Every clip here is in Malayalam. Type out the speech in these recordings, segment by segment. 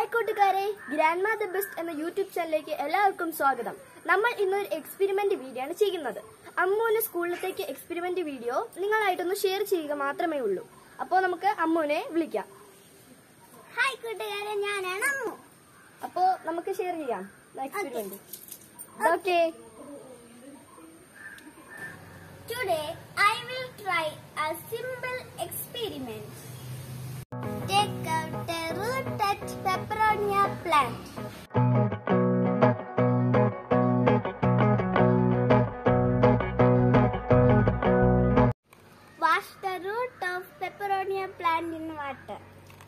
ഹായ് കൂട്ടുകാരെ ഗ്രാൻഡ് മാ ദ ബെസ്റ്റ് എന്ന യൂട്യൂബ് ചാനലിലേക്ക് എല്ലാവർക്കും സ്വാഗതം നമ്മൾ ഇന്നൊരു എക്സ്പെരിമെന്റ് വീഡിയോ ആണ് ചെയ്യുന്നത് അമ്മുവിന് സ്കൂളിലത്തേക്ക് എക്സ്പെരിമെന്റ് വീഡിയോ നിങ്ങളായിട്ടൊന്ന് ഷെയർ ചെയ്യുക മാത്രമേ ഉള്ളൂ അപ്പോൾ നമുക്ക് അമ്മുവിനെ വിളിക്കാം ഹായ് കൂട്ടുകാരെ ഞാനാണ് അമ്മു അപ്പോൾ നമുക്ക് ഷെയർ ചെയ്യാം experiment okay today I will try a simple experiment take out a rooted peperonia plant wash the root of peperonia plant in water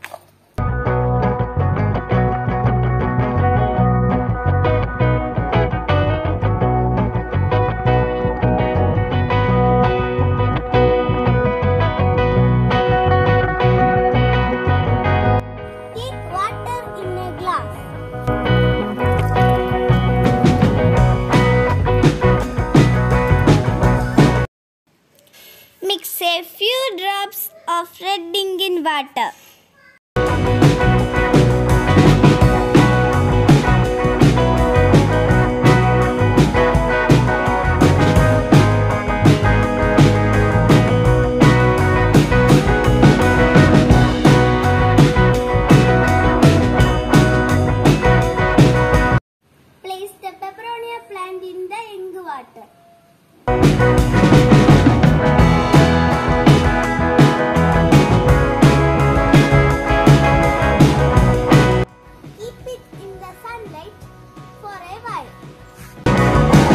Take water in a glass. Mix a few drops of red ink in water. Place the peperonia plant in the ink water. Keep it in the sunlight for a while.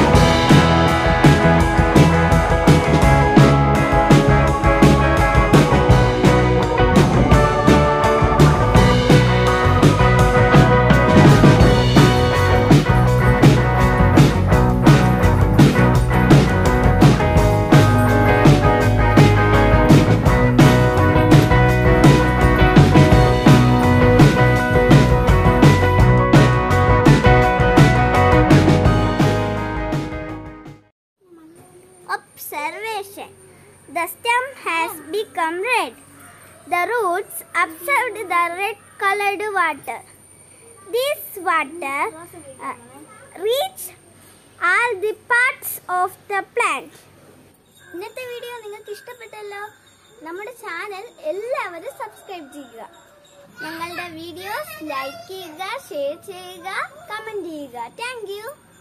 Observation The stem has become red. The roots absorbed the red colored water. This water uh, reach all the parts of the plant. ഇന്നത്തെ വീഡിയോ നിങ്ങൾക്ക് ഇഷ്ടപ്പെട്ടല്ലോ നമ്മുടെ ചാനൽ എല്ലാവരും സബ്സ്ക്രൈബ് ചെയ്യുക ഞങ്ങളുടെ വീഡിയോസ് ലൈക്ക് ചെയ്യുക ഷെയർ ചെയ്യുക കമന്റ് ചെയ്യുക താങ്ക് യു